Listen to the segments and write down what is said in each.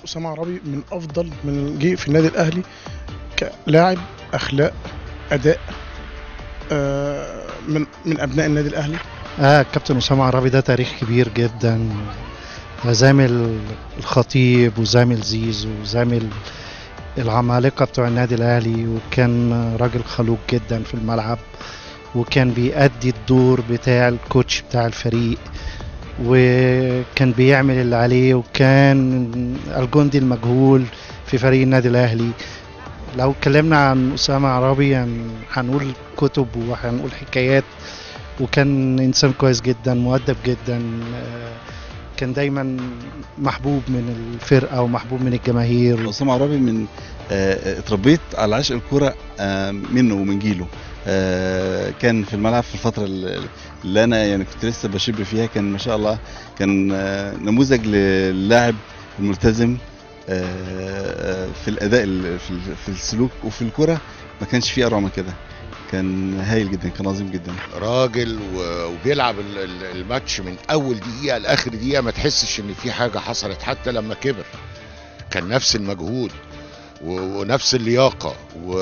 اسامه عربي من افضل من جه في النادي الاهلي كلاعب اخلاق اداء آه، من من ابناء النادي الاهلي آه كابتن أسامة عرابي ده تاريخ كبير جدا زامل الخطيب وزامل زيزو وزامل العمالقة بتوع النادي الأهلي وكان راجل خلوق جدا في الملعب وكان بيأدي الدور بتاع الكوتش بتاع الفريق وكان بيعمل اللي عليه وكان الجندي المجهول في فريق النادي الأهلي لو اتكلمنا عن أسامة عرابي يعني هنقول كتب وهنقول حكايات وكان انسان كويس جدا مؤدب جدا آه، كان دايما محبوب من الفرقه ومحبوب من الجماهير اسامه عرابي من آه، اتربيت على عشق الكوره آه، منه ومن جيله آه، كان في الملعب في الفتره اللي اللي انا يعني كنت لسه بشب فيها كان ما شاء الله كان آه، نموذج للاعب الملتزم آه، آه، في الاداء ال- في ال- في السلوك وفي الكوره ما كانش فيه اروع من كده كان هايل جدا كان عظيم جدا راجل و- وبيلعب ال- ال- الماتش من اول دقيقه لاخر دقيقه ما تحسش ان في حاجه حصلت حتى لما كبر كان نفس المجهود و- ونفس اللياقه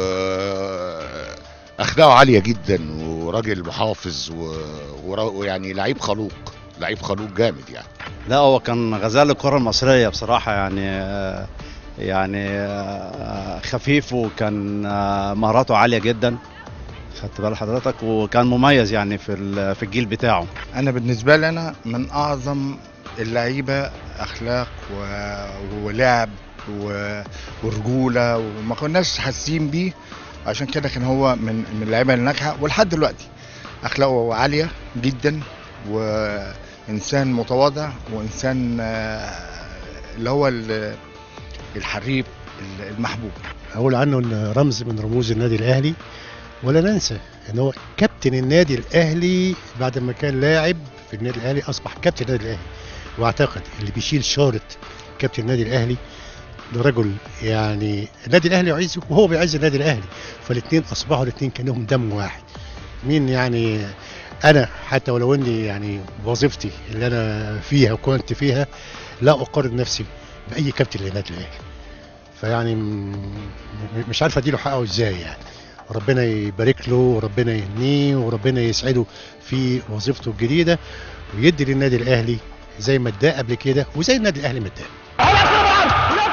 واخلاقه عاليه جدا وراجل محافظ و- ورا- ويعني لعيب خلوق لعيب خلوق جامد يعني لا هو كان غزال الكرة المصرية بصراحة يعني آه، يعني آه، خفيف وكان آه، مهاراته عالية جدا خدت بال حضرتك وكان مميز يعني في ال- في الجيل بتاعه انا بالنسبه لي انا من اعظم اللعيبه اخلاق و... ولعب و... ورجوله وما كناش حاسين بيه عشان كده كان هو من من اللعيبه الناجحه ولحد دلوقتي اخلاقه عاليه جدا وانسان متواضع وانسان آه، اللي هو ال- الحريف المحبوب اقول عنه ان رمز من رموز النادي الاهلي ولا ننسى ان هو كابتن النادي الاهلي بعد ما كان لاعب في النادي الاهلي اصبح كابتن النادي الاهلي واعتقد اللي بيشيل شاره كابتن النادي الاهلي ده رجل يعني النادي الاهلي يعزه وهو بيعز النادي الاهلي فالاثنين اصبحوا الاثنين كانهم دم واحد مين يعني انا حتى ولو اني يعني وظيفتي اللي انا فيها وكنت فيها لا اقارن نفسي باي كابتن للنادي الاهلي فيعني م- مش عارف اديله حقه ازاي يعني ربنا يبارك له وربنا يهنيه وربنا يسعده في وظيفته الجديده ويدي للنادي الاهلي زي ما اداه قبل كده وزي النادي الاهلي ما اداه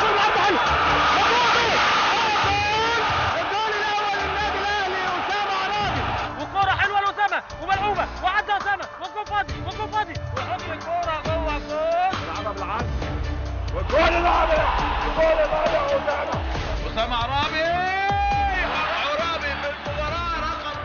وكرة حلوة لأسامة وملعوبة وعدى أسامة والجول فاضي والجول فاضي ويحط الكرة جوه الجول يلعبها بالعرض والجول الرابع الجول الرابع أسامة أسامة عرابي عرابي في المباراة رقم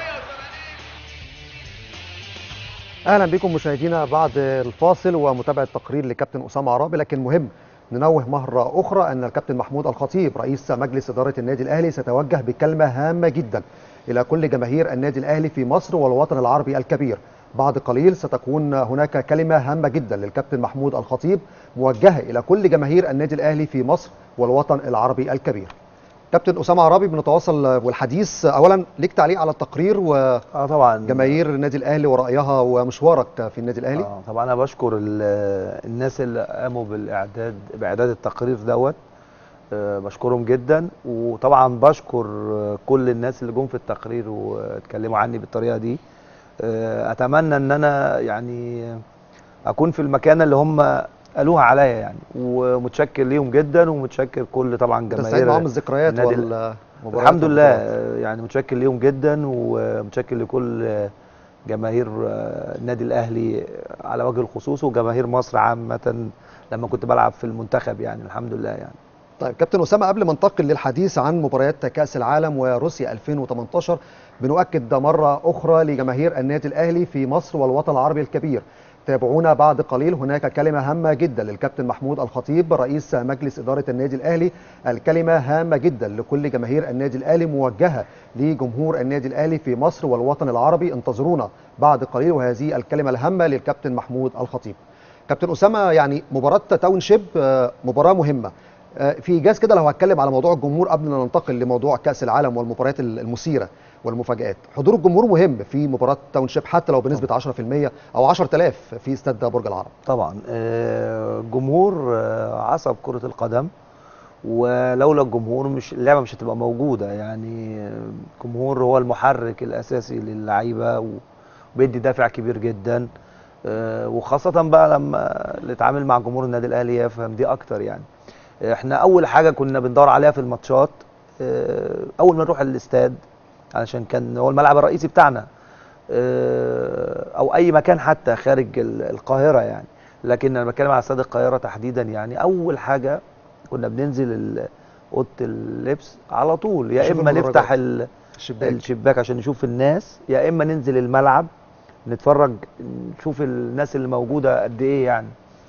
380 اهلا بكم مشاهدينا بعد الفاصل ومتابعه تقرير لكابتن اسامه عرابي لكن مهم ننوه مره اخرى ان الكابتن محمود الخطيب رئيس مجلس اداره النادي الاهلي سيتوجه بكلمه هامه جدا الى كل جماهير النادي الاهلي في مصر والوطن العربي الكبير بعد قليل ستكون هناك كلمه هامه جدا للكابتن محمود الخطيب موجهه الى كل جماهير النادي الاهلي في مصر والوطن العربي الكبير كابتن اسامه عرابي بنتواصل والحديث اولا ليك تعليق على التقرير و اه طبعا جماهير النادي الاهلي ورايها ومشوارك في النادي الاهلي آه طبعا انا بشكر ال- الناس اللي قاموا بالاعداد باعداد التقرير دوت آه بشكرهم جدا وطبعا بشكر آه، كل الناس اللي جم في التقرير واتكلموا عني بالطريقه دي آه اتمنى ان انا يعني اكون في المكانه اللي هم قالوها عليا يعني ومتشكر ليهم جدا ومتشكر كل طبعا تستعيد جماهير معاهم الذكريات النادي والمباريات الحمد لله والبطولات. آه، يعني متشكر ليهم جدا ومتشكر لكل آه، جماهير آه، النادي الاهلي على وجه الخصوص وجماهير مصر عامه لما كنت بلعب في المنتخب يعني الحمد لله يعني طيب كابتن اسامه قبل ما ننتقل للحديث عن مباريات كاس العالم وروسيا 2018 بنؤكد مره اخرى لجماهير النادي الاهلي في مصر والوطن العربي الكبير تابعونا بعد قليل هناك كلمة هامة جدا للكابتن محمود الخطيب رئيس مجلس إدارة النادي الأهلي الكلمة هامة جدا لكل جماهير النادي الأهلي موجهة لجمهور النادي الأهلي في مصر والوطن العربي انتظرونا بعد قليل وهذه الكلمة الهامة للكابتن محمود الخطيب كابتن أسامة يعني مباراة تاون شيب آه، مباراة مهمة آه، في ايجاز كده لو هتكلم على موضوع الجمهور قبل ما ننتقل لموضوع كاس العالم والمباريات المثيره والمفاجآت حضور الجمهور مهم في مباراة تاونشيب حتى لو بنسبة 10% أو 10000 في استاد برج العرب طبعا آه، جمهور آه، عصب كرة القدم ولولا الجمهور مش اللعبة مش هتبقى موجودة يعني آه، الجمهور هو المحرك الأساسي للعيبة وبيدي دافع كبير جدا آه، وخاصة بقى لما اللي اتعامل مع جمهور النادي الأهلي يفهم دي أكتر يعني احنا أول حاجة كنا بندور عليها في الماتشات آه، أول ما نروح الاستاد علشان كان هو الملعب الرئيسي بتاعنا آه، او اي مكان حتى خارج ال- القاهره يعني لكن انا بتكلم على استاد القاهره تحديدا يعني اول حاجه كنا بننزل ال- اوضه اللبس على طول يا نشوف اما المدرجات. نفتح ال- الشباك الشباك عشان نشوف الناس يا اما ننزل الملعب نتفرج نشوف الناس اللي موجوده قد ايه يعني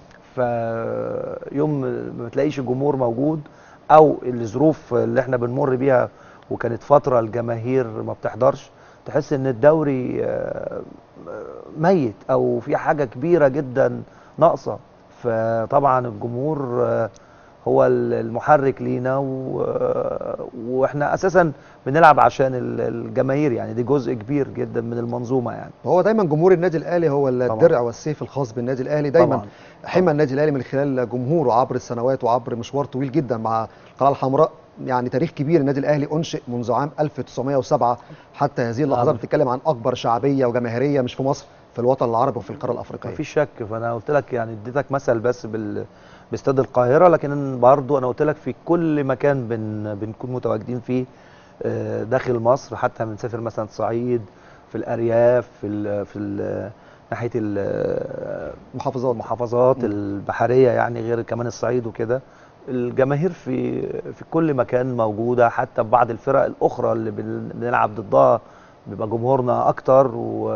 فيوم ما تلاقيش الجمهور موجود او الظروف اللي احنا بنمر بيها وكانت فتره الجماهير ما بتحضرش تحس ان الدوري آه، ميت او في حاجه كبيره جدا ناقصه فطبعا الجمهور آه، هو المحرك لينا و... واحنا اساسا بنلعب عشان ال- الجماهير يعني دي جزء كبير جدا من المنظومه يعني هو دايما جمهور النادي الاهلي هو الدرع والسيف الخاص بالنادي الاهلي دايما طبعاً. حمى النادي الاهلي من خلال جمهوره عبر السنوات وعبر مشوار طويل جدا مع القلعه الحمراء يعني تاريخ كبير النادي الاهلي انشئ منذ عام 1907 حتى هذه اللحظات نعم. بتتكلم عن اكبر شعبيه وجماهيريه مش في مصر في الوطن العربي وفي القاره الافريقيه مفيش شك فانا قلت لك يعني اديتك مثل بس بال باستاد القاهره لكن برضو انا قلت لك في كل مكان بن بنكون متواجدين فيه آه، داخل مصر حتى بنسافر مثلا الصعيد في الارياف في ال في ال ناحيه ال- محافظات المحافظات البحريه يعني غير كمان الصعيد وكده الجماهير في في كل مكان موجوده حتى بعض الفرق الاخرى اللي بن- بنلعب ضدها بيبقى جمهورنا اكتر و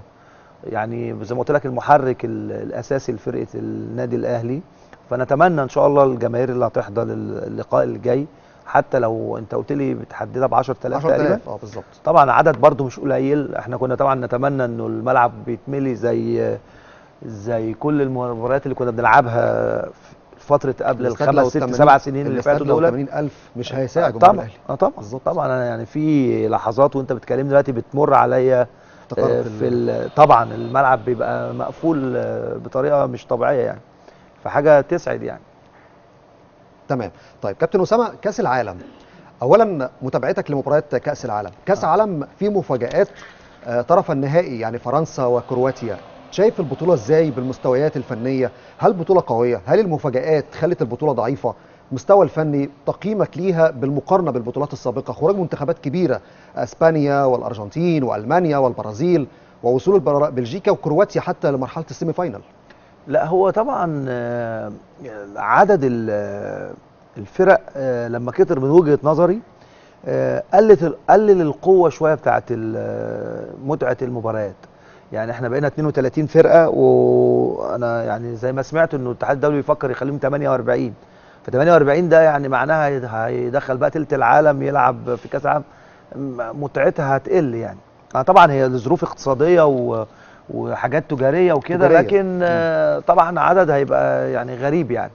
يعني زي ما قلت لك المحرك ال- الاساسي لفرقه النادي الاهلي فنتمنى ان شاء الله الجماهير اللي هتحضر اللقاء الجاي حتى لو انت قلت لي بتحددها ب 10000 تقريبا 10000 اه بالظبط طبعا عدد برضو مش قليل احنا كنا طبعا نتمنى انه الملعب بيتملي زي زي كل المباريات اللي كنا بنلعبها في فتره قبل الاستاد لو الخمس ست 80 سبع سنين اللي الاستاد فاتوا لو دول 80000 مش هيساعد جمهور طبعا الاهلي اه طبعا طبعا انا يعني في لحظات وانت بتكلمني دلوقتي بتمر عليا افتكرت آه، ال- في ال- طبعا الملعب بيبقى مقفول آه، بطريقه مش طبيعيه يعني فحاجه تسعد يعني تمام طيب كابتن اسامه كاس العالم اولا متابعتك لمباريات كاس العالم كاس عالم فيه مفاجات آه، طرف النهائي يعني فرنسا وكرواتيا شايف البطوله ازاي بالمستويات الفنيه هل بطوله قويه هل المفاجات خلت البطوله ضعيفه المستوى الفني تقييمك ليها بالمقارنه بالبطولات السابقه خروج منتخبات كبيره اسبانيا والارجنتين والمانيا والبرازيل ووصول البر- بلجيكا وكرواتيا حتى لمرحله السيمي فاينل لا هو طبعا آه، عدد ال- الفرق آه، لما كتر من وجهة نظري آه، قلت قلل القوة شوية بتاعت ال- متعة المباريات يعني احنا بقينا 32 فرقة وانا يعني زي ما سمعت انه الاتحاد الدولي بيفكر يخليهم 48 ف 48 ده يعني معناها هي- هيدخل بقى تلت العالم يلعب في كاس العالم م- متعتها هتقل يعني آه طبعا هي لظروف اقتصادية و وحاجات تجارية وكده تجارية. لكن آه، طبعا عدد هيبقى يعني غريب يعني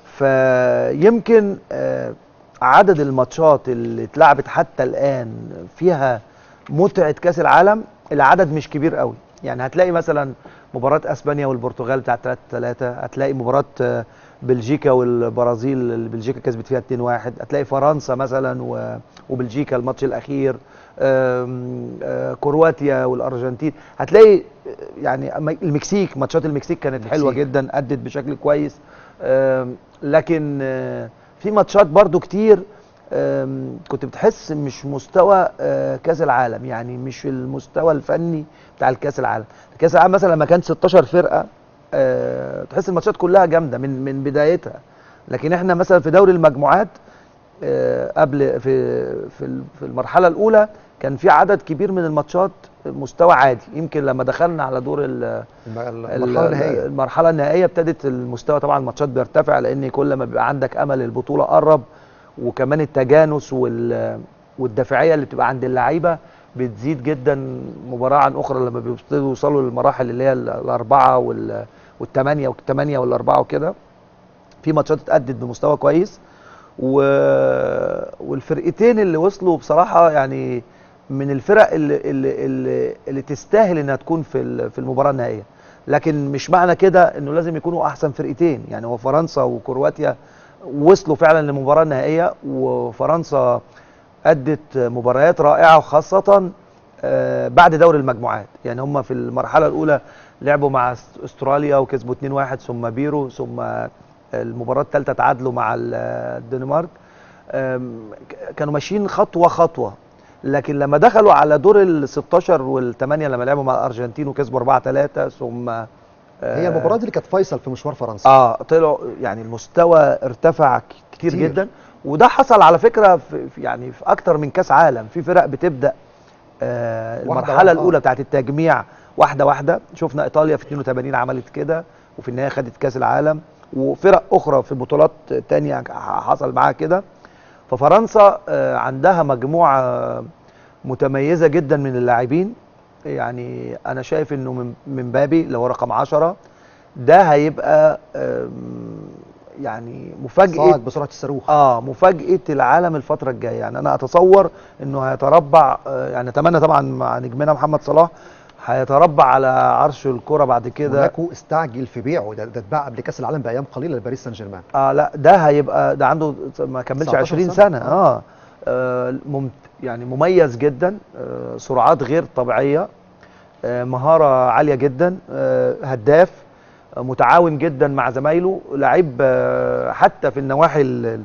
فيمكن آه، عدد الماتشات اللي اتلعبت حتى الآن فيها متعة كأس العالم العدد مش كبير قوي يعني هتلاقي مثلا مباراة اسبانيا والبرتغال بتاعت 3 3 هتلاقي مباراة آه، بلجيكا والبرازيل اللي بلجيكا كسبت فيها 2 1 هتلاقي فرنسا مثلا و- وبلجيكا الماتش الاخير آم، آه، كرواتيا والارجنتين هتلاقي آه، يعني أما المكسيك ماتشات المكسيك كانت حلوه المكسيك. جدا ادت بشكل كويس آم، لكن آه، في ماتشات برضو كتير آم، كنت بتحس مش مستوى آه، كاس العالم يعني مش المستوى الفني بتاع الكاس العالم كاس العالم مثلا لما كان 16 فرقه آه، تحس الماتشات كلها جامده من من بدايتها لكن احنا مثلا في دوري المجموعات آه، قبل في في ال- في المرحله الاولى كان في عدد كبير من الماتشات مستوى عادي يمكن لما دخلنا على دور ال- المرحله النهائيه المرحله النهائيه ابتدت المستوى طبعا الماتشات بيرتفع لان كل ما بيبقى عندك امل البطوله قرب وكمان التجانس وال والدافعيه اللي بتبقى عند اللعيبه بتزيد جدا مباراه عن اخرى لما بيبتدوا يوصلوا للمراحل اللي هي ال- الاربعه وال والثمانيه والثمانيه والاربعه وكده في ماتشات اتأدت بمستوى كويس و... والفرقتين اللي وصلوا بصراحه يعني من الفرق اللي اللي اللي, اللي تستاهل انها تكون في ال- في المباراه النهائيه لكن مش معنى كده انه لازم يكونوا احسن فرقتين يعني هو فرنسا وكرواتيا وصلوا فعلا للمباراه النهائيه وفرنسا ادت مباريات رائعه وخاصه آه، بعد دور المجموعات يعني هم في المرحله الاولى لعبوا مع أست- استراليا وكسبوا 2-1 ثم بيرو ثم المباراه الثالثه تعادلوا مع ال- الدنمارك آم، ك- كانوا ماشيين خطوه خطوه لكن لما دخلوا على دور ال 16 والثمانيه لما لعبوا مع الارجنتين وكسبوا 4 3 ثم آه، هي المباراه دي اللي كانت فيصل في مشوار فرنسا اه طلعوا يعني المستوى ارتفع ك- كتير, كتير. جدا وده حصل على فكره في في- يعني في اكتر من كاس عالم في فرق بتبدا آه واحدة المرحله واحدة، الاولى آه. بتاعت التجميع واحده واحده شفنا ايطاليا في 82 عملت كده وفي النهايه خدت كاس العالم وفرق اخرى في بطولات تانية ح- حصل معاها كده ففرنسا آه عندها مجموعه متميزه جدا من اللاعبين يعني انا شايف انه من من بابي اللي هو رقم 10 ده هيبقى آم، يعني مفاجاه صاعد بسرعه الصاروخ اه مفاجاه العالم الفتره الجايه يعني انا اتصور انه هيتربع آه يعني اتمنى طبعا مع نجمنا محمد صلاح هيتربع على عرش الكره بعد كده موناكو استعجل في بيعه ده ده اتباع قبل كاس العالم بايام قليله لباريس سان جيرمان اه لا ده هيبقى ده عنده ما كملش 19 20 سنة. سنه, سنة. اه, آه ممت يعني مميز جدا آه سرعات غير طبيعيه آه مهاره عاليه جدا آه هداف آه متعاون جدا مع زمايله لعيب آه حتى في النواحي ال- ال-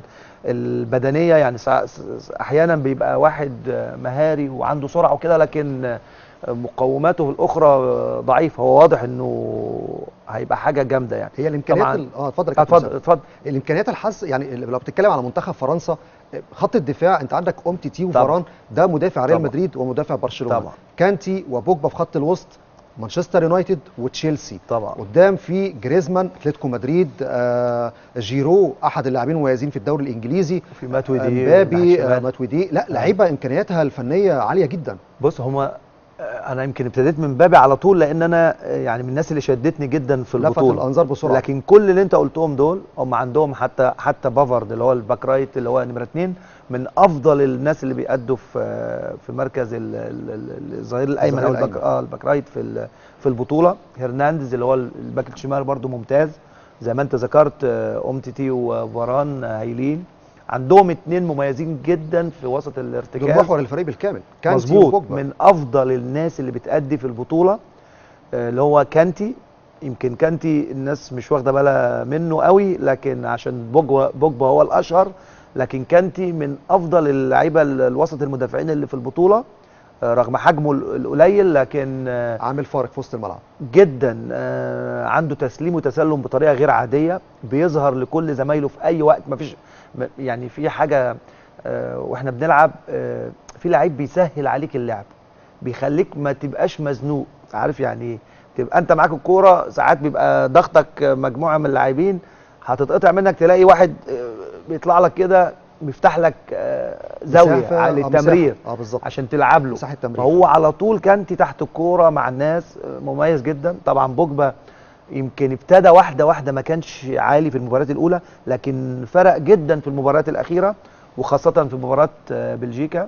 البدنيه يعني سا- س- س- احيانا بيبقى واحد آه، مهاري وعنده سرعه وكده لكن آه، مقوماته الاخرى آه، ضعيفه هو واضح انه هيبقى حاجه جامده يعني هي الامكانيات طبعاً. ال- اه اتفضل يا كابتن اتفضل أسامة. اتفضل الامكانيات الحس يعني لو بتتكلم على منتخب فرنسا خط الدفاع انت عندك اومتيتي طبعاً. وفاران ده مدافع ريال طبعاً. مدريد ومدافع برشلونه طبعاً. كانتي وبوجبا في خط الوسط مانشستر يونايتد وتشيلسي طبعا قدام في جريزمان اتلتيكو مدريد آه جيرو احد اللاعبين المميزين في الدوري الانجليزي في ماتويدي امبابي ناحية آه الشمال. ماتويدي لا لعيبه امكانياتها الفنيه عاليه جدا بص هما آه، انا يمكن ابتديت من بابي على طول لان انا آه، يعني من الناس اللي شدتني جدا في لفت البطوله الانظار بسرعه لكن كل اللي انت قلتهم دول هم عندهم حتى حتى بافارد اللي هو الباك رايت اللي هو نمره اثنين من افضل الناس اللي بيأدوا في آه، في مركز ال- ال- ال- الظهير الايمن او الظهير الباك الأيمن. اه الباك رايت في ال- في البطوله هرنانديز اللي هو الباك الشمال برده ممتاز زي ما انت ذكرت آه، اومتيتي وفاران آه، هايلين عندهم اثنين مميزين جدا في وسط دول الارتكاز محور الفريق بالكامل كانتي مظبوط وبوجبا من افضل الناس اللي بتأدي في البطوله آه، اللي هو كانتي يمكن كانتي الناس مش واخده بالها منه قوي لكن عشان بوجبا بوجبا هو الاشهر لكن كانتي من افضل اللعيبه ال- الوسط المدافعين اللي في البطوله آه، رغم حجمه ال- القليل لكن آه، عامل فارق في وسط الملعب جدا آه، عنده تسليم وتسلم بطريقه غير عاديه بيظهر لكل زمايله في اي وقت مفيش م- يعني في حاجه آه، واحنا بنلعب آه، في لعيب بيسهل عليك اللعب بيخليك ما تبقاش مزنوق عارف يعني ايه تبقى انت معاك الكوره ساعات بيبقى ضغطك مجموعه من اللاعبين هتتقطع منك تلاقي واحد آه، بيطلع لك كده بيفتح لك آه، زاويه مسافة- على آه، التمرير مساحة. اه بالظبط عشان تلعب له مساحه تمرير فهو على طول كانتي تحت الكوره مع الناس آه، مميز جدا طبعا بوجبا يمكن ابتدى واحده واحده ما كانش عالي في المباريات الاولى لكن فرق جدا في المباريات الاخيره وخاصه في مباراه آه، بلجيكا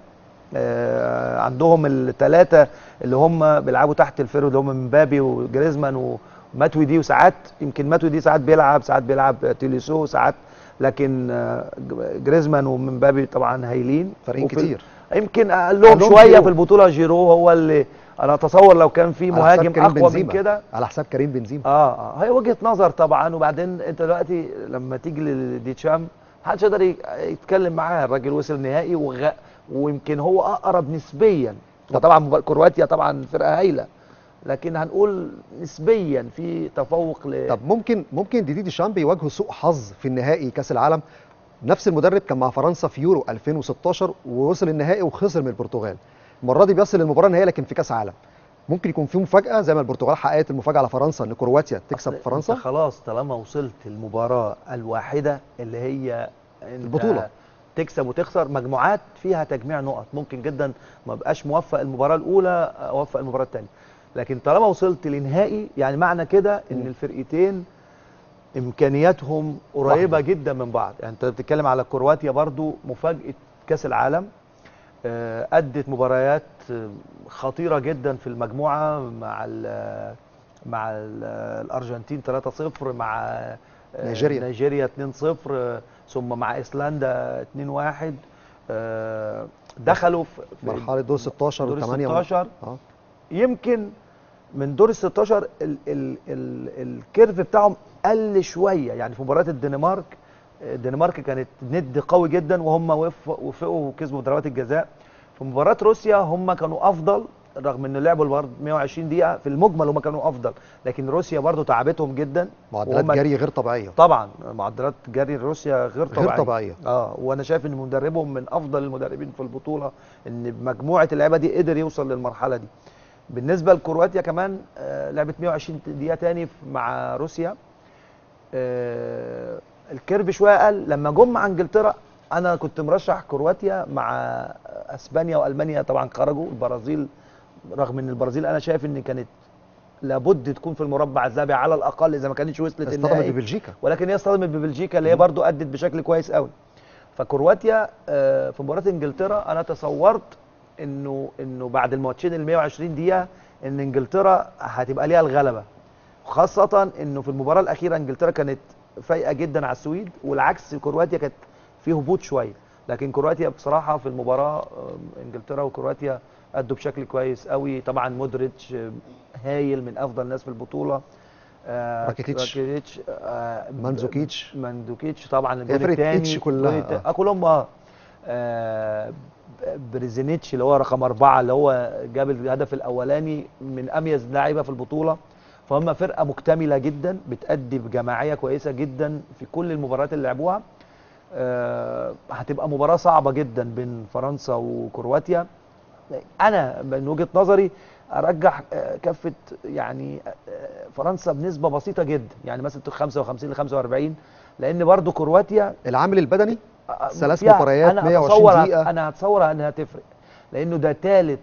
آه، عندهم الثلاثه اللي هم بيلعبوا تحت الفيرو اللي هم مبابي وجريزمان وماتويدي وساعات يمكن ماتويدي ساعات بيلعب ساعات بيلعب تيليسو ساعات لكن آه، جريزمان ومبابي طبعا هايلين فارقين وفي- كتير يمكن اقل لهم قلهم شويه جيرو. في البطوله جيرو هو اللي انا اتصور لو كان في على حساب مهاجم كريم اقوى من بنزيما. كده على حساب كريم بنزيما اه اه هي وجهه نظر طبعا وبعدين انت دلوقتي لما تيجي لديتشام محدش يقدر ي- يتكلم معاه الراجل وصل نهائي وغ... ويمكن هو اقرب نسبيا وطبعا مب- كرواتيا طبعا فرقه هايله لكن هنقول نسبيا في تفوق ل... طب ممكن ممكن ديدي ديشامب يواجهوا سوء حظ في النهائي كاس العالم نفس المدرب كان مع فرنسا في يورو 2016 ووصل النهائي وخسر من البرتغال المره دي بيصل للمباراه النهائيه لكن في كاس عالم ممكن يكون في مفاجاه زي ما البرتغال حققت المفاجاه على فرنسا ان كرواتيا تكسب أصل فرنسا انت خلاص طالما وصلت المباراه الواحده اللي هي انت البطولة. تكسب وتخسر مجموعات فيها تجميع نقط ممكن جدا ما بقاش موفق المباراه الاولى اوفق المباراه الثانيه لكن طالما وصلت لنهائي يعني معنى كده ان مم. الفرقتين امكانياتهم قريبه واحدة. جدا من بعض يعني انت بتتكلم على كرواتيا برضو مفاجاه كاس العالم آه، ادت مباريات خطيره جدا في المجموعه مع ال مع ال الارجنتين 3-0 مع آه، نيجيريا. نيجيريا 2-0 آه، ثم مع ايسلندا 2-1 آه، دخلوا في في مرحله دور 16 دور و8 16 اه يمكن من دور ال 16 ال ال ال الكيرف بتاعهم قل شويه يعني في مباراه الدنمارك الدنمارك كانت ند قوي جدا وهم وف- وفقوا وكسبوا ضربات الجزاء في مباراه روسيا هم كانوا افضل رغم ان لعبوا برضه 120 دقيقه في المجمل هم كانوا افضل لكن روسيا برضه تعبتهم جدا معدلات وهم- جري غير طبيعيه طبعا معدلات جري روسيا غير طبيعيه غير طبيعيه اه وانا شايف ان مدربهم من افضل المدربين في البطوله ان بمجموعه اللعيبه دي قدر يوصل للمرحله دي بالنسبه لكرواتيا كمان آه لعبت 120 دقيقه تاني مع روسيا آه الكيرف شويه قل لما جم مع انجلترا انا كنت مرشح كرواتيا مع اسبانيا والمانيا طبعا خرجوا البرازيل رغم ان البرازيل انا شايف ان كانت لابد تكون في المربع الذهبي على الاقل اذا ما كانتش وصلت اصطدمت النهائي ببلجيكا ولكن هي اصطدمت ببلجيكا اللي هي برضو ادت بشكل كويس قوي فكرواتيا آه، في مباراه انجلترا انا تصورت انه انه بعد الماتشين ال 120 دقيقه ان انجلترا هتبقى ليها الغلبه خاصه انه في المباراه الاخيره انجلترا كانت فايقه جدا على السويد والعكس كرواتيا كانت في هبوط شويه لكن كرواتيا بصراحه في المباراه آه، انجلترا وكرواتيا ادوا بشكل كويس قوي طبعا مودريتش آه، هايل من افضل الناس في البطوله آه، راكيتيتش. راكيتيتش آه، مانزوكيتش ماندوكيتش طبعا الجول فرقة الثاني إيتش كلها. اه كلهم اه آه، بريزينيتش اللي هو رقم أربعة اللي هو جاب الهدف الأولاني من أميز لاعيبة في البطولة فهم فرقة مكتملة جدا بتأدي بجماعية كويسة جدا في كل المباريات اللي لعبوها آه، هتبقى مباراة صعبة جدا بين فرنسا وكرواتيا أنا من وجهة نظري أرجح آه، كفة يعني آه، فرنسا بنسبة بسيطة جدا يعني مثلا 55 ل 45 لأن برضو كرواتيا العامل البدني آه، ثلاث فيها- مباريات أنا 120 أتصور دقيقة. انا هتصور انها تفرق لانه ده ثالث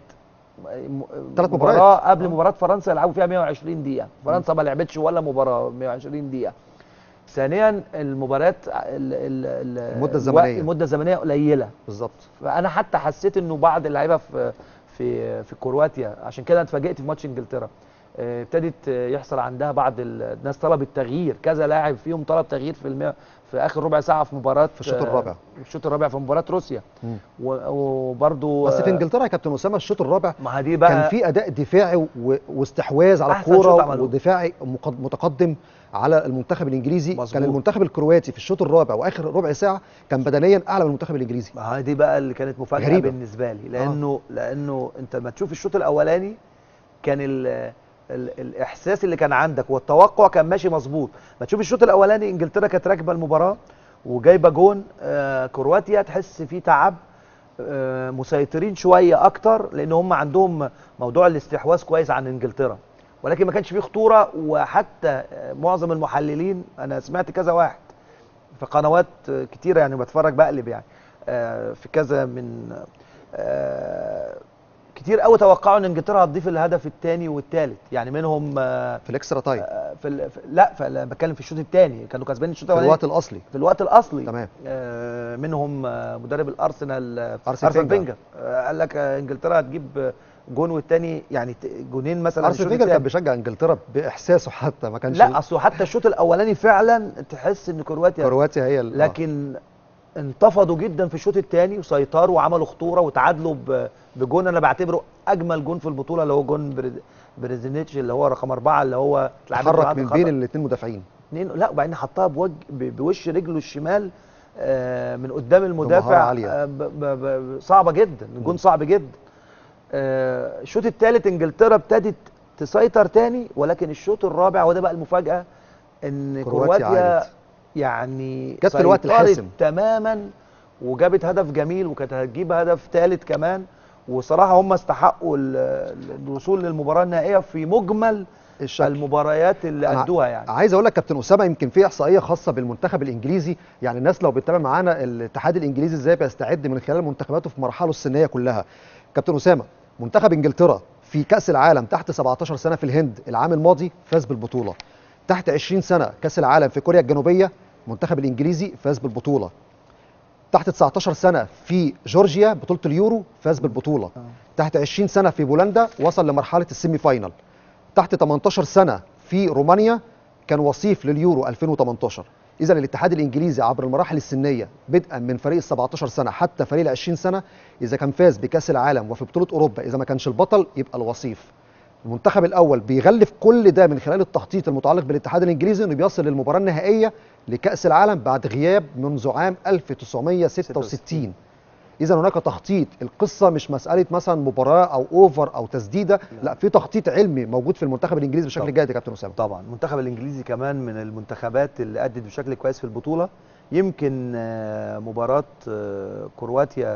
تلات مباراة مباريات. قبل مباراة فرنسا يلعبوا فيها 120 دقيقة، فرنسا ما لعبتش ولا مباراة 120 دقيقة. ثانيا المباريات ال- ال- ال- المدة الزمنية. المدة الزمنية قليلة، بالظبط فأنا حتى حسيت إنه بعض اللعيبة في في في كرواتيا عشان كده اتفاجئت في ماتش انجلترا. آه، ابتدت آه، يحصل عندها بعض ال- الناس طلبت تغيير كذا لاعب فيهم طلب تغيير في المي... في اخر ربع ساعه في مباراه في الشوط آه، الرابع. في الشوط الرابع في مباراه روسيا مم. و- وبرضو بس في آه، انجلترا يا كابتن اسامه الشوط الرابع ما دي بقى كان في اداء دفاعي و... واستحواذ على أحسن شوط الكوره عملوه. ودفاعي مقد- متقدم على المنتخب الانجليزي مظبوط. كان المنتخب الكرواتي في الشوط الرابع واخر ربع ساعه كان بدنيا اعلى من المنتخب الانجليزي ما هي دي بقى اللي كانت مفاجاه غريبة. بالنسبه لي لانه آه. لانه انت لما تشوف الشوط الاولاني كان ال ال الاحساس اللي كان عندك والتوقع كان ماشي مظبوط ما تشوف الشوط الاولاني انجلترا كانت راكبه المباراه وجايبه جون آه كرواتيا تحس فيه تعب آه مسيطرين شويه اكتر لان هم عندهم موضوع الاستحواذ كويس عن انجلترا ولكن ما كانش فيه خطوره وحتى آه، معظم المحللين انا سمعت كذا واحد في قنوات آه، كتيره يعني بتفرج بقلب يعني آه، في كذا من آه، كتير قوي توقعوا ان انجلترا هتضيف الهدف الثاني والثالث يعني منهم آه، في الاكسترا تايم آه، في ال- في- لا في ال- بتكلم في الشوط الثاني كانوا كاسبين الشوط في الاولاني الوقت الاصلي في الوقت الاصلي تمام آه، منهم آه، مدرب الارسنال آه، أرسن ارسن فينجر. فينجر آه، قال لك آه، انجلترا هتجيب آه، جون والتاني يعني ت- جونين مثلا ارسن الشوط فينجر كان التاني. بيشجع انجلترا باحساسه حتى ما كانش لا اصله حتى الشوط الاولاني فعلا تحس ان كرواتيا كرواتيا هي ال- آه. لكن انتفضوا جدا في الشوط الثاني وسيطروا وعملوا خطوره وتعادلوا ب- بجون انا بعتبره اجمل جون في البطوله اللي هو جون بري- بريزينيتش اللي هو رقم اربعه اللي هو اتلعبت تحرك بعد من الخطأ. بين الاثنين مدافعين اتنين لا وبعدين حطها بوج ب- بوش رجله الشمال آه، من قدام بمهارة المدافع عالية. آه، ب- ب- ب- صعبه جدا الجون صعب جدا آه، الشوط الثالث انجلترا ابتدت تسيطر تاني ولكن الشوط الرابع وده بقى المفاجاه ان كرواتيا كرواتيا عادت. يعني جت في الوقت سيطرت الحاسم. تماما وجابت هدف جميل وكانت هتجيب هدف ثالث كمان وصراحه هم استحقوا ال- ال- الوصول للمباراه النهائيه في مجمل الشكل المباريات اللي أنا ادوها يعني عايز اقول لك كابتن اسامه يمكن في احصائيه خاصه بالمنتخب الانجليزي يعني الناس لو بتتابع معانا الاتحاد الانجليزي ازاي بيستعد من خلال منتخباته في مراحله السنيه كلها كابتن اسامه منتخب انجلترا في كاس العالم تحت 17 سنه في الهند العام الماضي فاز بالبطوله تحت 20 سنه كاس العالم في كوريا الجنوبيه المنتخب الانجليزي فاز بالبطوله تحت 19 سنه في جورجيا بطوله اليورو فاز بالبطوله تحت 20 سنه في بولندا وصل لمرحله السيمي فاينال تحت 18 سنه في رومانيا كان وصيف لليورو 2018 اذا الاتحاد الانجليزي عبر المراحل السنيه بدءا من فريق ال 17 سنه حتى فريق ال 20 سنه اذا كان فاز بكاس العالم وفي بطوله اوروبا اذا ما كانش البطل يبقى الوصيف المنتخب الاول بيغلف كل ده من خلال التخطيط المتعلق بالاتحاد الانجليزي انه بيصل للمباراه النهائيه لكاس العالم بعد غياب منذ عام 1966 اذا هناك تخطيط القصه مش مساله مثلا مباراه او اوفر او تسديده لا في تخطيط علمي موجود في المنتخب الانجليزي بشكل طبعاً. جيد يا كابتن اسامه طبعا المنتخب الانجليزي كمان من المنتخبات اللي ادت بشكل كويس في البطوله يمكن آه، مباراه آه، كرواتيا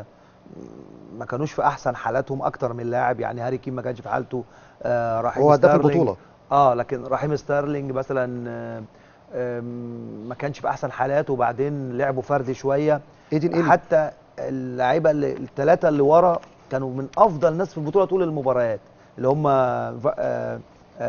ما كانوش في احسن حالاتهم اكتر من لاعب يعني هاري كين ما كانش في حالته آه، رحيم هو هداف ستيرلينج- البطولة. اه لكن رحيم ستيرلينج مثلا آه، آم، ما كانش في احسن حالاته وبعدين لعبوا فردي شويه ايدين إيلي. حتى اللعيبه اللي الثلاثه اللي ورا كانوا من افضل ناس في البطوله طول المباريات اللي هم ف- آه،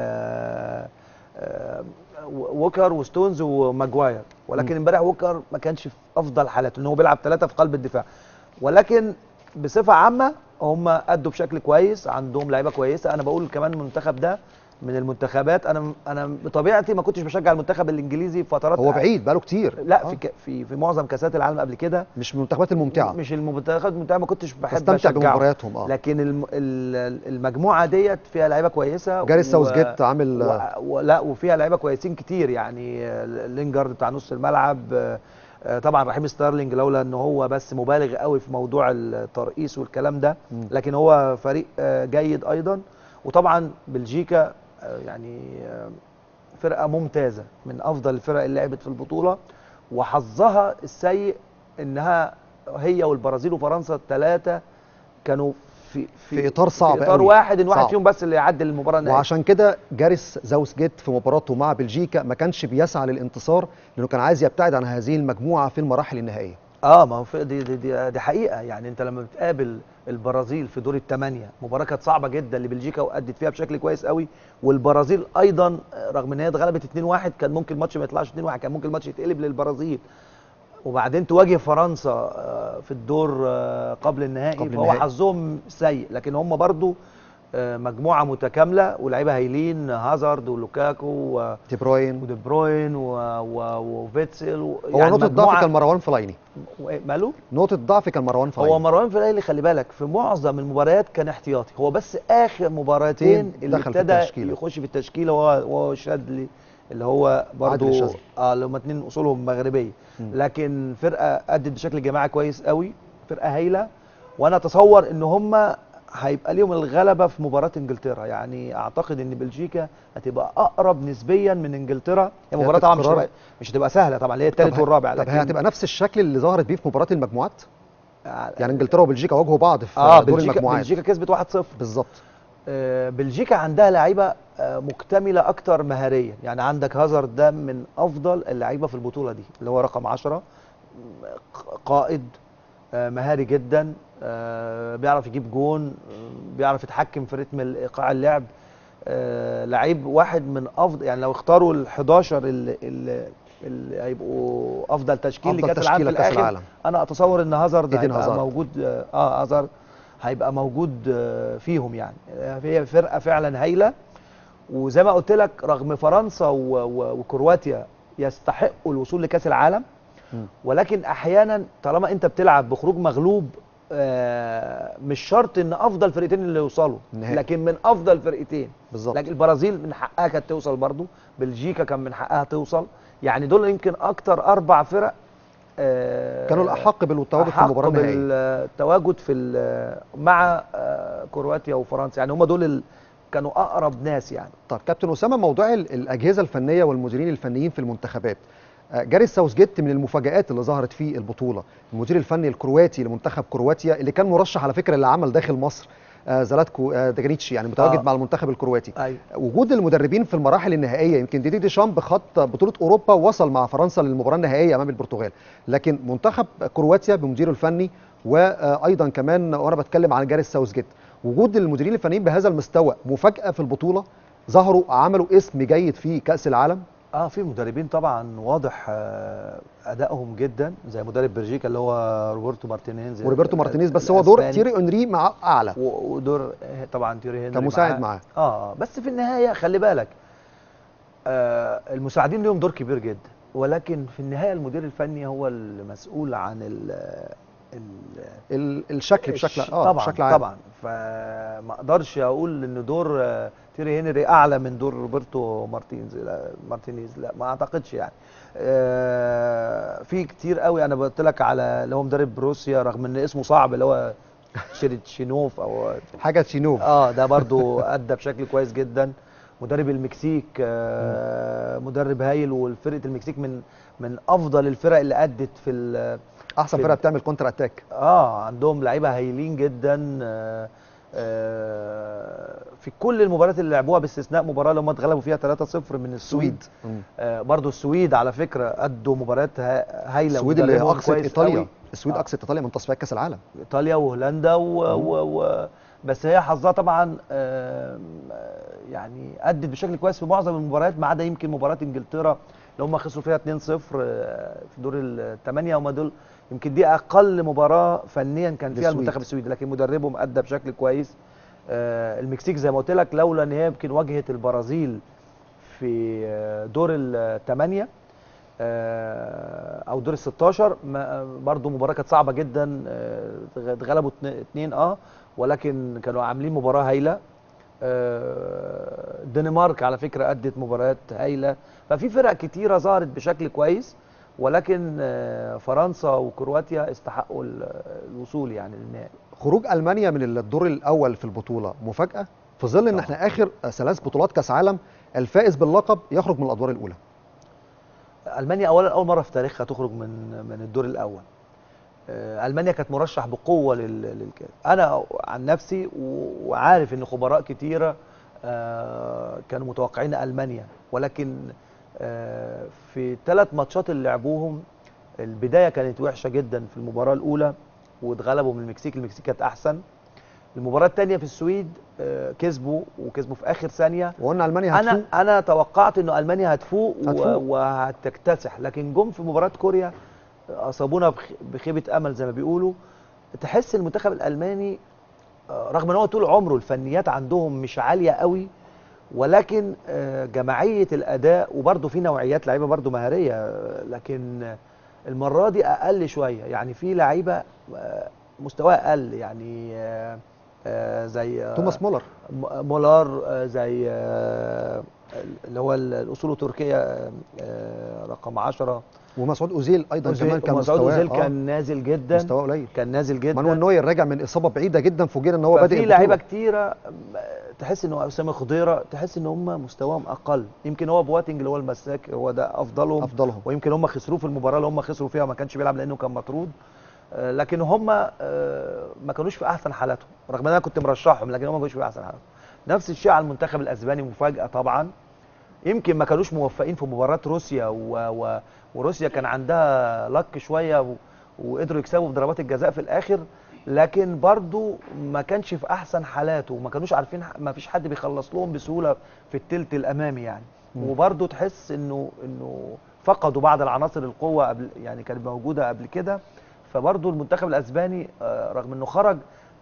آه، آه، ووكر وستونز وماجواير ولكن امبارح ووكر ما كانش في افضل حالاته ان هو بيلعب ثلاثه في قلب الدفاع ولكن بصفه عامه هم ادوا بشكل كويس عندهم لعيبه كويسه انا بقول كمان المنتخب ده من المنتخبات انا انا بطبيعتي ما كنتش بشجع المنتخب الانجليزي في فترات هو بعيد بقاله كتير لا في ك- في في معظم كاسات العالم قبل كده مش من المنتخبات الممتعه مش المنتخبات الممتعه ما كنتش بحب تستمتع اشجعه بمبارياتهم، آه. لكن الم- ال- المجموعه ديت فيها لعيبه كويسه جاري ساوثجيت عامل- و... و... لا وفيها لعيبه كويسين كتير يعني آه، لينجارد بتاع نص الملعب آه، آه، طبعا رحيم ستارلينج لولا ان هو بس مبالغ قوي في موضوع الترقيص والكلام ده مم. لكن هو فريق آه، جيد ايضا وطبعا بلجيكا آه، يعني آه، فرقه ممتازه من افضل الفرق اللي لعبت في البطوله وحظها السيء انها هي والبرازيل وفرنسا الثلاثه كانوا في في إطار صعب في اطار قوي. واحد ان واحد صعب. فيهم بس اللي يعدي المباراه النهائيه وعشان كده جاريس زاوسجيت في مباراته مع بلجيكا ما كانش بيسعى للانتصار لانه كان عايز يبتعد عن هذه المجموعه في المراحل النهائيه اه ما هو في- دي, دي, دي, دي حقيقه يعني انت لما بتقابل البرازيل في دور الثمانيه مباراه كانت صعبه جدا لبلجيكا وادت فيها بشكل كويس قوي والبرازيل ايضا آه، رغم ان هي اتغلبت 2-1 كان ممكن الماتش ما يطلعش 2-1 كان ممكن الماتش يتقلب للبرازيل وبعدين تواجه فرنسا آه، في الدور آه، قبل النهائي قبل فهو النهائي. حظهم سيء لكن هم برضو آه، مجموعه متكامله ولاعيبه هايلين هازارد ولوكاكو و- دي بروين ودي بروين و- و- وفيتسل و- هو يعني نقطه ضعف مجموعة- كان مروان فلايني و- ماله؟ نقطه ضعف كان مروان فلايني هو مروان فلايلي خلي بالك في معظم المباريات كان احتياطي هو بس اخر مباراتين اللي دخل في ابتدى التشكيلة. يخش في التشكيله وهو وهو شادلي اللي هو برضه عادل الشاذلي. اه اللي هم اتنين اصولهم مغربيه مم. لكن فرقه ادت بشكل جماعي كويس قوي فرقه هايله وانا اتصور ان هم هيبقى ليهم الغلبه في مباراه انجلترا يعني اعتقد ان بلجيكا هتبقى اقرب نسبيا من انجلترا هي هي مباراه طبعا مش تكرار. هتبقى مش هتبقى سهله طبعا اللي هي الثالث طب ه- والرابع طب هي هتبقى نفس الشكل اللي ظهرت بيه في مباراه المجموعات يعني يعني انجلترا وبلجيكا واجهوا بعض في اه دور بلجيكا المجموعات بلجيكا كسبت 1-0 بالظبط آه، بلجيكا عندها لعيبه آه، مكتمله اكتر مهاريا يعني عندك هازارد ده من افضل اللعيبه في البطوله دي اللي هو رقم 10 ق- قائد آه، مهاري جدا آه، بيعرف يجيب جون آه، بيعرف يتحكم في رتم ال- ايقاع اللعب آه، لعيب واحد من افضل يعني لو اختاروا ال 11 اللي, اللي, اللي هيبقوا افضل تشكيل أفضل لكاس العالم في تشكيلة كأس الاخر العالم. انا اتصور ان هازارد إيدين هيبقى هازارد. موجود اه آه، هازارد هيبقى موجود آه، فيهم يعني آه، هي فرقه فعلا هايله وزي ما قلت لك رغم فرنسا و- و- وكرواتيا يستحقوا الوصول لكاس العالم مم. ولكن احيانا طالما انت بتلعب بخروج مغلوب آه، مش شرط ان افضل فرقتين اللي يوصلوا النهائي. لكن من افضل فرقتين بالظبط لكن البرازيل من حقها كانت توصل برضو بلجيكا كان من حقها توصل يعني دول يمكن اكتر اربع فرق آه، كانوا الاحق بالتواجد في أحق المباراه النهائيه بالتواجد في ال- مع آه، كرواتيا وفرنسا يعني هم دول ال- كانوا اقرب ناس يعني طب كابتن اسامه موضوع ال- الاجهزه الفنيه والمديرين الفنيين في المنتخبات آه، جاريس ساوثجيت من المفاجآت اللي ظهرت في البطوله المدير الفني الكرواتي لمنتخب كرواتيا اللي كان مرشح على فكره للعمل داخل مصر آه، زلاتكو آه، داجانيتشي يعني متواجد آه. مع المنتخب الكرواتي ايوه وجود المدربين في المراحل النهائيه يمكن ديدي ديشامب خط بطوله اوروبا وصل مع فرنسا للمباراه النهائيه امام البرتغال لكن منتخب كرواتيا بمديره الفني وايضا كمان وانا بتكلم عن جاريس ساوثجيت وجود المديرين الفنيين بهذا المستوى مفاجاه في البطوله ظهروا عملوا اسم جيد في كاس العالم اه في مدربين طبعا واضح آه، ادائهم جدا زي مدرب بلجيكا اللي هو روبرتو مارتينيز وروبرتو مارتينيز بس هو دور الأسباني. تيري اونري مع اعلى و- ودور آه، طبعا تيري هنري كمساعد معاه. اه بس في النهايه خلي بالك آه المساعدين ليهم دور كبير جدا ولكن في النهايه المدير الفني هو المسؤول عن ال ال ال- الشكل بشكل الش- اه طبعا بشكل عام طبعا فما اقدرش اقول ان دور آه، تيري هنري اعلى من دور روبرتو مارتينز لا مارتينيز لا ما اعتقدش يعني آه، في كتير قوي انا قلت لك على اللي هو مدرب روسيا رغم ان اسمه صعب اللي هو شيريتشينوف او حاجه تشينوف اه ده برضو ادى بشكل كويس جدا مدرب المكسيك آه مدرب هايل والفرقه المكسيك من من افضل الفرق اللي ادت في ال- احسن في- فرقه بتعمل كونتر اتاك اه عندهم لعيبه هايلين جدا آه آه في كل المباريات اللي لعبوها باستثناء مباراه اللي هم اتغلبوا فيها 3-0 من السويد مم. آه برضو السويد على فكره ادوا مباريات ها- هايله السويد اللي ومدربهم اقصت كويس ايطاليا قوي. السويد آه. اقصت ايطاليا من تصفيات كاس العالم ايطاليا وهولندا و... و... و... بس هي حظها طبعا آم، آه، يعني ادت بشكل كويس في معظم المباريات ما عدا يمكن مباراه انجلترا اللي هم خسروا فيها 2-0 آه، في دور الثمانيه هم دول يمكن دي اقل مباراه فنيا كان فيها للسويد. المنتخب السويدي لكن مدربهم ادى بشكل كويس آه، المكسيك زي ما قلت لك لولا ان هي يمكن واجهت البرازيل في آه، دور الثمانيه آه، او دور ال 16 ما- برضو مباراه كانت صعبه جدا آه، اتغلبوا اتنين- اتنين اه ولكن كانوا عاملين مباراه هايله آه، الدنمارك على فكره ادت مباريات هايله ففي فرق كتيره ظهرت بشكل كويس ولكن آه، فرنسا وكرواتيا استحقوا ال- الوصول يعني للنهائي خروج المانيا من الدور الاول في البطوله مفاجاه في ظل ان طبعاً. احنا اخر ثلاث بطولات كاس عالم الفائز باللقب يخرج من الادوار الاولى المانيا اولا اول مره في تاريخها تخرج من من الدور الاول آه، المانيا كانت مرشح بقوه لل- للكاس انا عن نفسي و- وعارف ان خبراء كتيره آه، كانوا متوقعين المانيا ولكن آه، في الثلاث ماتشات اللي لعبوهم البدايه كانت وحشه جدا في المباراه الاولى واتغلبوا من المكسيك المكسيك كانت احسن المباراه الثانيه في السويد آه، كسبوا وكسبوا في اخر ثانيه وقلنا المانيا انا هتفوق انا توقعت انه المانيا هتفوق, هتفوق. و- وهتكتسح لكن جم في مباراه كوريا اصابونا بخ- بخيبه امل زي ما بيقولوا تحس المنتخب الالماني آه، رغم ان هو طول عمره الفنيات عندهم مش عاليه قوي ولكن آه، جماعيه الاداء وبرده في نوعيات لعيبه برده مهاريه آه، لكن آه، المره دي اقل شويه يعني في لعيبه آه، مستواها اقل يعني آه، آه، زي آه، توماس مولر م- مولار آه، زي آه، اللي هو ال- الاصول التركيه آه، آه، رقم 10 ومسعود اوزيل ايضا كمان كان مسعود مستواه اوزيل آه، كان نازل جدا مستواه قليل كان نازل جدا مانويل نوير راجع من اصابه بعيده جدا فوجئنا ان هو بادئ ففي البطولة. لعيبه كتيره آه، تحس انه اسامه خضيره تحس ان هم مستواهم اقل يمكن هو بواتنج اللي هو المساك هو ده افضلهم افضلهم ويمكن هم خسروه في المباراه اللي هم خسروا فيها ما كانش بيلعب لانه كان مطرود آه، لكن هم آه، ما كانوش في احسن حالاتهم رغم ان انا كنت مرشحهم لكن هم ما كانوش في احسن حالاتهم نفس الشيء على المنتخب الاسباني مفاجاه طبعا يمكن ما كانوش موفقين في مباراه روسيا و... و... وروسيا كان عندها لك شويه و... وقدروا يكسبوا بضربات الجزاء في الاخر لكن برضو ما كانش في احسن حالاته وما كانوش عارفين ما فيش حد بيخلص لهم بسهوله في التلت الامامي يعني مم. وبرضو تحس انه انه فقدوا بعض العناصر القوه قبل يعني كانت موجوده قبل كده فبرضو المنتخب الاسباني آه، رغم انه خرج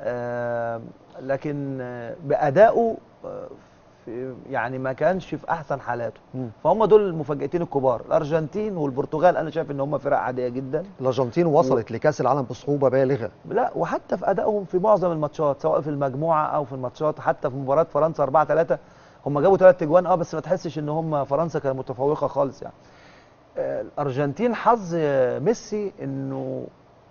آه، لكن آه، بادائه آه، في- يعني ما كانش في احسن حالاته مم. فهم دول المفاجاتين الكبار الارجنتين والبرتغال انا شايف ان هم فرق عاديه جدا الارجنتين وصلت لكاس العالم بصعوبه بالغه لا وحتى في ادائهم في معظم الماتشات سواء في المجموعه او في الماتشات حتى في مباراه فرنسا 4 3 هم جابوا ثلاث اجوان اه بس ما تحسش ان هم فرنسا كانت متفوقه خالص يعني آه، الارجنتين حظ آه، ميسي انه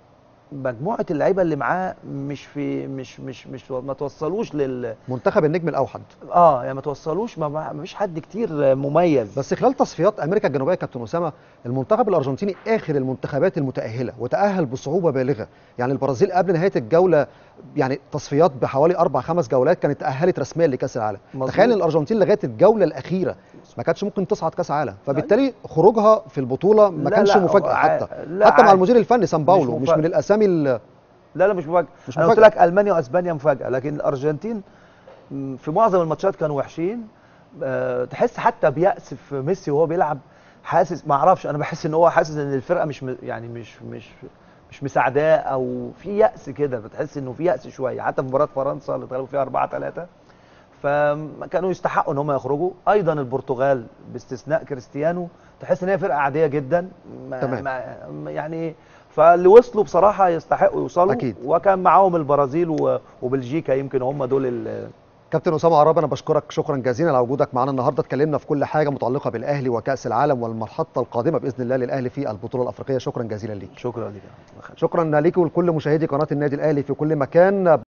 مجموعه اللعيبه اللي معاه مش في مش مش مش ما توصلوش لل منتخب النجم الاوحد اه يعني ما توصلوش ما ما فيش حد كتير آه، مميز بس خلال تصفيات امريكا الجنوبيه كابتن اسامه المنتخب الارجنتيني اخر المنتخبات المتاهله وتاهل بصعوبه بالغه يعني البرازيل قبل نهايه الجوله يعني تصفيات بحوالي اربع خمس جولات كانت تاهلت رسميا لكاس العالم مظبوط. تخيل ان الارجنتين لغايه الجوله الاخيره ما كانتش ممكن تصعد كاس عالم فبالتالي خروجها في البطوله ما لا، كانش لا، مفاجاه ع- حتى لا، حتى مع عادي. المدير الفني سان باولو مش, مفاجأة. من الاسامي ال- لا لا مش مفاجاه مش انا قلت مفاجأة. لك المانيا واسبانيا مفاجاه لكن الارجنتين م، في معظم الماتشات كانوا وحشين آه، تحس حتى بيأس في ميسي وهو بيلعب حاسس ما اعرفش انا بحس ان هو حاسس ان الفرقه مش م- يعني مش مش مش مساعداه او في يأس كده بتحس انه في يأس شويه حتى في مباراه فرنسا اللي اتغلبوا فيها 4 3 فكانوا يستحقوا ان هم يخرجوا ايضا البرتغال باستثناء كريستيانو تحس ان هي فرقه عاديه جدا ما تمام. ما يعني فاللي وصلوا بصراحه يستحقوا يوصلوا أكيد. وكان معاهم البرازيل و- وبلجيكا يمكن هم دول ال- كابتن اسامه عرابي انا بشكرك شكرا جزيلا على وجودك معنا النهارده اتكلمنا في كل حاجه متعلقه بالاهلي وكاس العالم والمحطه القادمه باذن الله للاهلي في البطوله الافريقيه شكرا جزيلا ليك شكرا لك شكرا ليك ولكل مشاهدي قناه النادي الاهلي في كل مكان